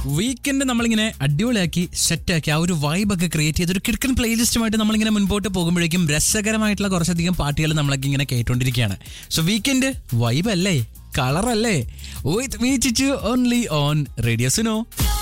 weekend നമ്മളിങ്ങനെ അടിപൊളിയാക്കി സെറ്റാക്കി ആ ഒരു വൈബൊക്കെ ക്രിയേറ്റ് ചെയ്ത് ഒരു കിടക്കൻ പ്ലേലിസ്റ്റുമായിട്ട് നമ്മളിങ്ങനെ മുൻപോട്ട് പോകുമ്പോഴേക്കും രസകരമായിട്ടുള്ള കുറച്ചധികം പാട്ടുകൾ നമ്മളൊക്കെ ഇങ്ങനെ കേട്ടോണ്ടിരിക്കുകയാണ് സോ വീക്കെൻഡ് വൈബ് അല്ലേ കളർ അല്ലേ with me Chichu only on radio Suno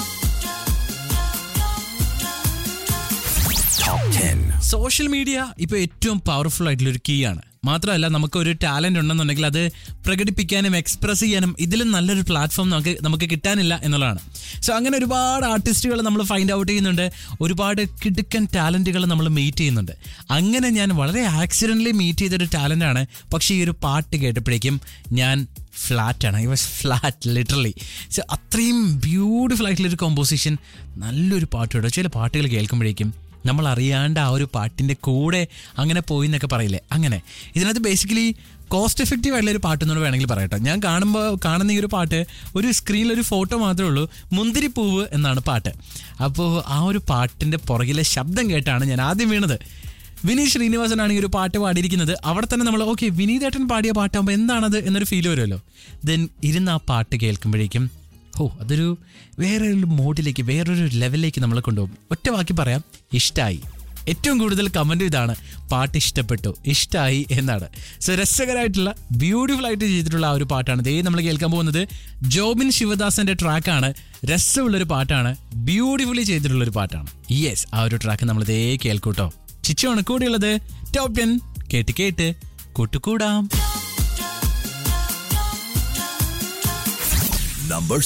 social media ഇപ്പൊ ഏറ്റവും പവർഫുൾ ആയിട്ടുള്ള ഒരു കീ ആണ് മാത്രമല്ല നമുക്ക് ഒരു ടാലന്റ് ഉണ്ടെന്നുണ്ടെങ്കിൽ അത് പ്രകടിപ്പിക്കാനും എക്സ്പ്രസ് ചെയ്യാനും ഇതിലും നല്ലൊരു പ്ലാറ്റ്ഫോം നമുക്ക് നമുക്ക് കിട്ടാനില്ല എന്നുള്ളതാണ് സോ അങ്ങനെ ഒരുപാട് ആർട്ടിസ്റ്റുകൾ നമ്മൾ ഫൈൻഡ് ഔട്ട് ചെയ്യുന്നുണ്ട് ഒരുപാട് കിടുക്കൻ ടാലന്റുകൾ നമ്മൾ മീറ്റ് ചെയ്യുന്നുണ്ട് അങ്ങനെ ഞാൻ വളരെ ആക്സിഡൻ്റലി മീറ്റ് ചെയ്തൊരു ടാലൻ്റാണ് പക്ഷേ ഈ ഒരു പാട്ട് കേട്ടപ്പോഴേക്കും ഞാൻ ഫ്ലാറ്റാണ് I was flat literally so അത്രയും ബ്യൂട്ടിഫുൾ ആയിട്ടുള്ളൊരു കോമ്പോസിഷൻ നല്ലൊരു പാട്ട് കേട്ടോ ചില പാട്ടുകൾ കേൾക്കുമ്പോഴേക്കും നമ്മൾ അറിയാണ്ട് ആ ഒരു പാട്ടിൻ്റെ കൂടെ അങ്ങനെ പോയി എന്നൊക്കെ പറയില്ലേ അങ്ങനെ ഇതിനകത്ത് ബേസിക്കലി കോസ്റ്റ് എഫക്റ്റീവ് ആയിട്ടുള്ള ഒരു പാട്ട് എന്നോട് വേണമെങ്കിൽ പറയട്ടെ ഞാൻ കാണുമ്പോൾ കാണുന്ന ഈ ഒരു പാട്ട് ഒരു സ്ക്രീനിൽ ഒരു ഫോട്ടോ മാത്രമേ ഉള്ളൂ മുന്തിരിപ്പൂവ് എന്നാണ് പാട്ട് അപ്പോൾ ആ ഒരു പാട്ടിൻ്റെ പുറകിലെ ശബ്ദം കേട്ടാണ് ഞാൻ ആദ്യം വീണത് വിനീത് ശ്രീനിവാസനാണ് ഈ ഒരു പാട്ട് പാടിയിരിക്കുന്നത് അവിടെ തന്നെ നമ്മൾ ഓക്കെ വിനീതേട്ടൻ പാടിയ പാട്ടാകുമ്പോൾ എന്താണത് എന്നൊരു ഫീൽ വരുമല്ലോ ദെൻ ഇരുന്ന് ആ പാട്ട് കേൾക്കുമ്പോഴേക്കും ഓ അതൊരു വേറൊരു മോഡിലേക്ക് വേറൊരു ലെവലിലേക്ക് നമ്മളെ കൊണ്ടുപോകും ഒറ്റ വാക്കി പറയാം ഇഷ്ടമായി ഏറ്റവും കൂടുതൽ കമന്റ് ഇതാണ് പാട്ട് ഇഷ്ടപ്പെട്ടു ഇഷ്ടമായി എന്നാണ് സോ രസകരമായിട്ടുള്ള ബ്യൂട്ടിഫുൾ ആയിട്ട് ചെയ്തിട്ടുള്ള ആ ഒരു പാട്ടാണ് ദേ നമ്മൾ കേൾക്കാൻ പോകുന്നത് ജോബിൻ ശിവദാസന്റെ ട്രാക്കാണ് രസമുള്ളൊരു പാട്ടാണ് ബ്യൂട്ടിഫുള്ളി ചെയ്തിട്ടുള്ള ഒരു പാട്ടാണ് യെസ് ആ ഒരു ട്രാക്ക് നമ്മൾ ദേ കേൾക്കൂട്ടോ ചിച്ചുവാണ് കൂടെയുള്ളത് ടോപ്പ് ടെൻ കേട്ട് കേട്ട് കൂട്ടുകൂടാം Number